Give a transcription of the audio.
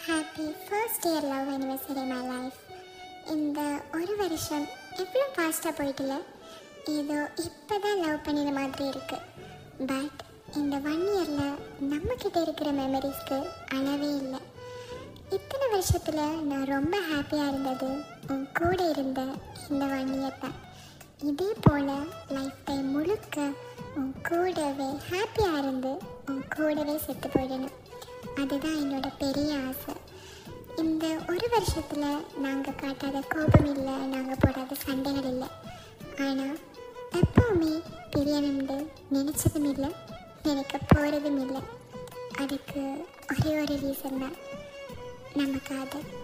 happy first year love anniversary my life இந்த ஒரு வருஷம் எவ்வளோ ஃபாஸ்ட்டாக போயிட்டுல ஏதோ இப்போ தான் லவ் பண்ணின மாதிரி இருக்கு பட் இந்த ஒன் இயரில் நம்மக்கிட்ட இருக்கிற மெமரிஸ்க்கு அளவே இல்லை இத்தனை வருஷத்தில் நான் ரொம்ப ஹாப்பியாக இருந்தது உன் கூட இருந்த இந்த ஒன் இயர் தான் இதே போல் லைஃப் டைம் முழுக்க உன் கூடவே ஹாப்பியாக இருந்து உன் கூடவே செத்து போயிடணும் அதுதான் என்னோட பெரிய ஆசை இந்த ஒரு வருஷத்தில் நாங்கள் காட்டாத கோபம் இல்லை நாங்கள் போடாத சண்டைகள் இல்லை ஆனால் எப்போவுமே பிரியணும்னு நினச்சதும் இல்லை நினைக்க போகிறதும் இல்லை அதுக்கு ஒரே ஒரு ரீசன் தான் நம்ம காதல்